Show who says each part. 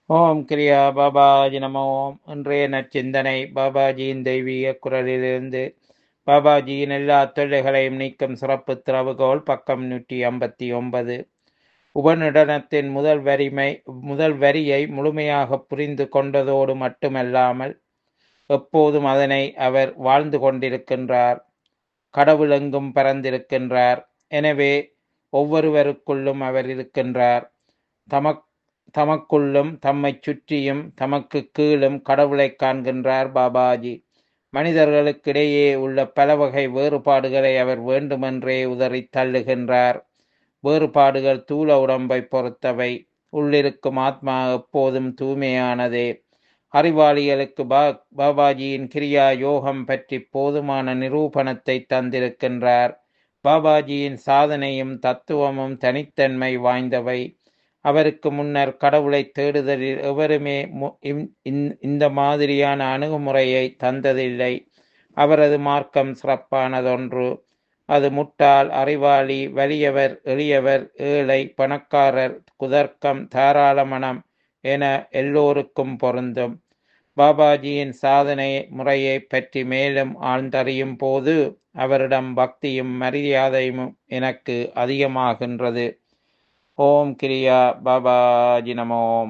Speaker 1: ஓம் கிரியா பாபாஜி நம ஓம் இன்றைய நற்சிந்தனை பாபாஜியின் தெய்வீக குரலிலிருந்து பாபாஜியின் எல்லா தொல்லைகளையும் நீக்கும் சிறப்பு திறவுகோல் பக்கம் நூற்றி ஐம்பத்தி ஒன்பது உபநிடனத்தின் முதல் வரிமை முதல் வரியை முழுமையாக புரிந்து கொண்டதோடு மட்டுமல்லாமல் எப்போதும் அதனை அவர் வாழ்ந்து கொண்டிருக்கின்றார் கடவுள் எங்கும் பறந்திருக்கின்றார் எனவே ஒவ்வொருவருக்குள்ளும் அவர் இருக்கின்றார் தமக் தமக்குள்ளும் தம்மைச் சுற்றியும் தமக்கு கீழும் கடவுளை காண்கின்றார் பாபாஜி மனிதர்களுக்கிடையே உள்ள பல வகை வேறுபாடுகளை அவர் வேண்டுமென்றே உதறி தள்ளுகின்றார் வேறுபாடுகள் தூள உடம்பை பொறுத்தவை உள்ளிருக்கும் ஆத்மா எப்போதும் தூய்மையானதே அறிவாளிகளுக்கு பா பாபாஜியின் கிரியா யோகம் பற்றி போதுமான நிரூபணத்தை தந்திருக்கின்றார் பாபாஜியின் சாதனையும் தத்துவமும் தனித்தன்மை வாய்ந்தவை அவருக்கு முன்னர் கடவுளை தேடுதலில் எவருமே இந்த மாதிரியான அணுகுமுறையை தந்ததில்லை அவரது மார்க்கம் சிறப்பானதொன்று அது முட்டாள் அறிவாளி வலியவர் எளியவர் ஏழை பணக்காரர் குதர்க்கம் தாராள மனம் என எல்லோருக்கும் பொருந்தும் பாபாஜியின் சாதனை முறையை பற்றி மேலும் ஆழ்ந்தறியும் போது அவரிடம் பக்தியும் மரியாதையும் எனக்கு அதிகமாகின்றது ஓம் கிரியா பாபாஜி நமோம்